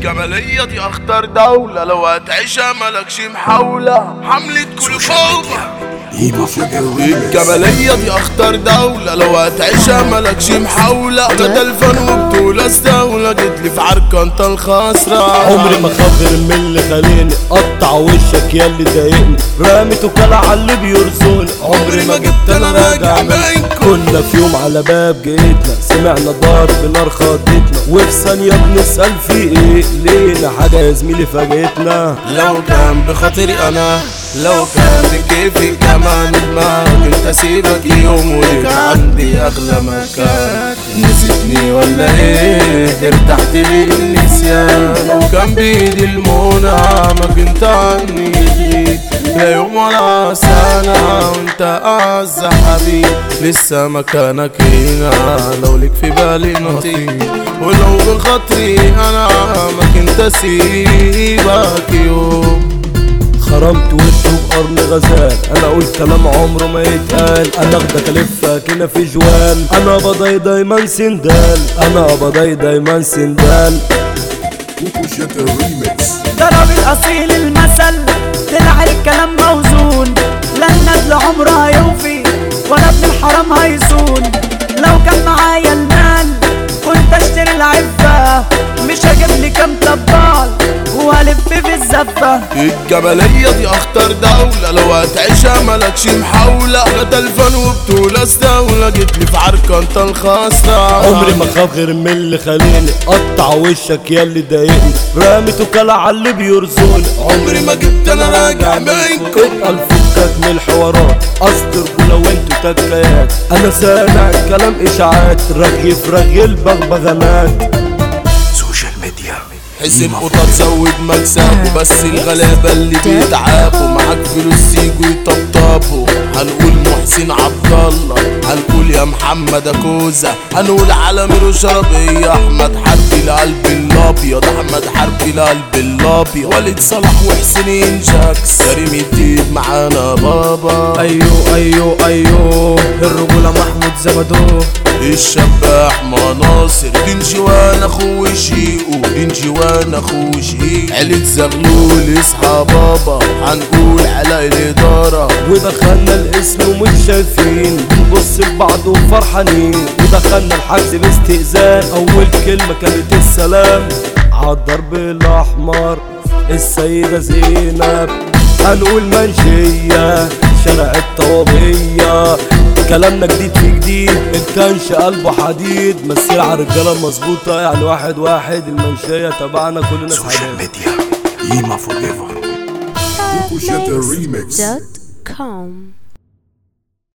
الجمالية دي اخطر دولة لو هتعيشها ملكش محاولة حملة كل فوضى الجمالية دي اخطر دولة لو هتعيشها ملكش محاولة ده الفن وبطولة استولى جيتلي في عركة انت الخسرة عمري ما خاف غير من اللي خليني قطع وشك يا اللي ضايقني رامت وكالة على اللي بيرزوني عمري ما جبت انا راجع منكم كنا في يوم على باب جيتنا سمعنا ضرب نار خضتنا وفي ثانية بنسأل في ايه لينا حاجة يا زميلي فاجئتنا لو كان بخاطري انا لو كان بكيفي كمان دماغك انت سيبك يوم وليك عندي اغلى مكان نسيتني ولا ايه ارتحت لي النسيان لو كان بايدي المنى ما كنت عني جيت لا يوم ولا سنة وانت اعز حبيب لسه مكانك هنا لو ليك في بالي نصيب ولو بخاطري انا ما كنت اسيبك يوم خرمت وشه بقرن غزال انا اقول كلام عمره ما يتقال انا اخدك الفك هنا في جوال انا بضاي دايما سندال انا بضاي دايما سندال ضرب الاصيل المثل طلع الكلام موزون لا الندل عمره هيوفي ولا ابن الحرام هيصون لو كان معايا المال كنت اشتري العفة مش هجيب لي كام طبال والف في الزفة الجبلية دي اخطر دولة لو هتعيشها ملكش محاولة غدا الفن وبطولة استولى جيتلي في عركة انت الخسرة عمري ما خاف غير من اللي خليني قطع وشك يا اللي ضايقني رامت وكالة على اللي بيرزوني عمري ما جبت انا راجع منكم اتقل فكك من الحوارات اصدر ولو انتوا تكايات انا سامع الكلام اشاعات رغي في رغي البغبغانات حسب قطة تزود مكسبه بس الغلابة اللي بيتعبوا معاك فلوس يجوا يطبطبوا هنقول محسن عبد الله هنقول يا محمد اكوزة هنقول على ميرو شربية احمد حربي القلب الابيض احمد حربي القلب الابيض والد صلاح وحسين جاكس كريم الديب معانا بابا ايوه ايوه ايوه الرجولة محمود زبدو الشباح مناصر دين جوان اخو شيقو دين جوان اخو شيقو عيلة زغلول اصحى بابا هنقول على الادارة ودخلنا الاسم ومش شايفين بنبص لبعض وفرحانين ودخلنا الحجز باستئذان اول كلمة كانت السلام عالضرب الاحمر السيدة زينب هنقول منشية شارع الطوابية كلامنا جديد في جديد الكنش قلبه حديد مسير على الرجالة مظبوطة يعني واحد واحد المنشية تبعنا كلنا حبايب Remix. dot com